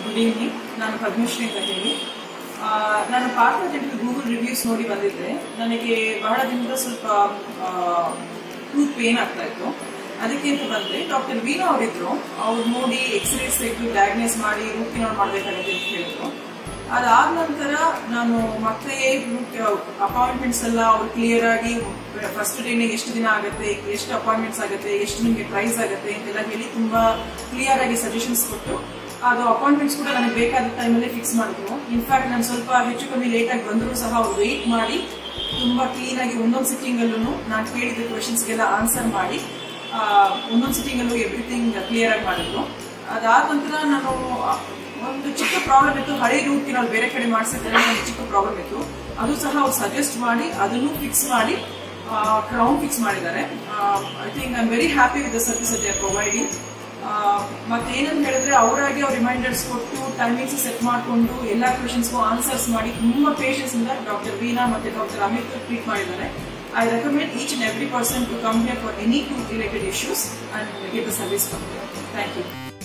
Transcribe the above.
good evening ನಾನು ಪದ್ಮಶ್ರೀ ಅಂತ ಹೇಳಿ ಆ, ನಾನು ಪಾರ್ಥ ಜೆಂಟಲ್ ಗೂಗಲ್ ರಿವ್ಯೂಸ್ ನೋಡಿ ಬಂದಿದ್ದೆ ನನಗೆ ಬಹಳ ದಿನದ ಸ್ವಲ್ಪ ಟೂತ್ ಪೇನ್ ಆಗ್ತಾ ಇತ್ತು ಅದಕ್ಕೆ ಅಂತ ಬಂದ್ರೆ ಡಾಕ್ಟರ್ ವೀಣಾ ಅವರಿದ್ರು ಅವ್ರು ನೋಡಿ ಎಕ್ಸ್ರೇಸ್ ತೆಗೆದು ಡಯಾಗ್ನೈಸ್ ಮಾಡಿ ರೂಟ್ ಕೆನಾಲ್ ಮಾಡ್ಬೇಕಾಗುತ್ತೆ ಅಂತ ಹೇಳಿದ್ರು ಅದಾದ ನಂತರ ನಾನು ಮತ್ತೆ ಅಪಾಯಿಂಟ್ಮೆಂಟ್ಸ್ ಎಲ್ಲ ಅವ್ರು ಕ್ಲಿಯರ್ ಆಗಿ ಫಸ್ಟ್ ಡೇನೆ ಎಷ್ಟು ದಿನ ಆಗುತ್ತೆ ಎಷ್ಟು ಅಪಾಯಿಂಟ್ಮೆಂಟ್ಸ್ ಆಗುತ್ತೆ ಎಷ್ಟು ನಿಮಗೆ ಪ್ರೈಸ್ ಆಗುತ್ತೆ ಅಂತೆಲ್ಲ ಹೇಳಿ ತುಂಬಾ ಕ್ಲಿಯರ್ ಆಗಿ ಸಜೆಷನ್ಸ್ ಕೊಟ್ಟು ಅದು ಅಪಾಯಿಂಟ್ಮೆಂಟ್ಸ್ ಕೂಡ ನನಗೆ ಬೇಕಾದ ಟೈಮಲ್ಲೇ ಫಿಕ್ಸ್ ಮಾಡಿದ್ರು ಇನ್ಫ್ಯಾಕ್ಟ್ ನಾನು ಸ್ವಲ್ಪ ಹೆಚ್ಚು ಕಮ್ಮಿ ಲೇಟ್ ಆಗಿ ಬಂದರೂ ಸಹ ಅವ್ರು ವೆಯ್ಟ್ ಮಾಡಿ ತುಂಬಾ ಕ್ಲೀನ್ ಆಗಿ ಒಂದೊಂದು ಸಿಟ್ಟಿಂಗ್ ಅಲ್ಲೂ ನಾನು ಕೇಳಿದ ಕ್ವೆಶನ್ಸ್ಗೆಲ್ಲ ಆನ್ಸರ್ ಮಾಡಿ ಆ, ಒಂದೊಂದು ಸಿಟ್ಟಿಂಗ್ ಅಲ್ಲೂ ಎವ್ರಿಥಿಂಗ್ ಕ್ಲಿಯರ್ ಆಗಿ ಮಾಡಿದ್ರು ಅದಾದ ನಂತರ ನಾನು ಆ, ಒಂದು ಚಿಕ್ಕ ಪ್ರಾಬ್ಲಮ್ ಇತ್ತು ಹಳೆ ರೂಟ್ಗೆ ನಾವು ಬೇರೆ ಕಡೆ ಮಾಡಿಸಿದ್ರೆ ಒಂದು ಚಿಕ್ಕ ಪ್ರಾಬ್ಲಮ್ ಇತ್ತು ಅದು ಸಹ ಅವ್ರು ಸಜೆಸ್ಟ್ ಮಾಡಿ ಅದನ್ನು ಫಿಕ್ಸ್ ಮಾಡಿ ಕ್ರೌನ್ ಫಿಕ್ಸ್ ಮಾಡಿದ್ದಾರೆ I think I am very happy with the service they are providing ಮತ್ತೆ ಏನಂತ ಹೇಳಿದ್ರೆ ಅವರಾಗಿ ಅವ್ರು ರಿಮೈಂಡರ್ಸ್ ಕೊಟ್ಟು ಟೈಮಿಂಗ್ಸ್ ಸೆಟ್ ಮಾಡಿಕೊಂಡು ಎಲ್ಲಾ ಕ್ವಶನ್ಸ್ಗೂ ಆನ್ಸರ್ಸ್ ಮಾಡಿ ತುಂಬಾ ಪೇಷನ್ಸ್ ಇಂದ ಡಾಕ್ಟರ್ ವೀನಾ ಮತ್ತೆ ಡಾಕ್ಟರ್ ಅಮಿತ್ ಟ್ರೀಟ್ ಮಾಡಿದ್ದಾರೆ I recommend each and every person to come here for any tooth related issues and get the service from thank you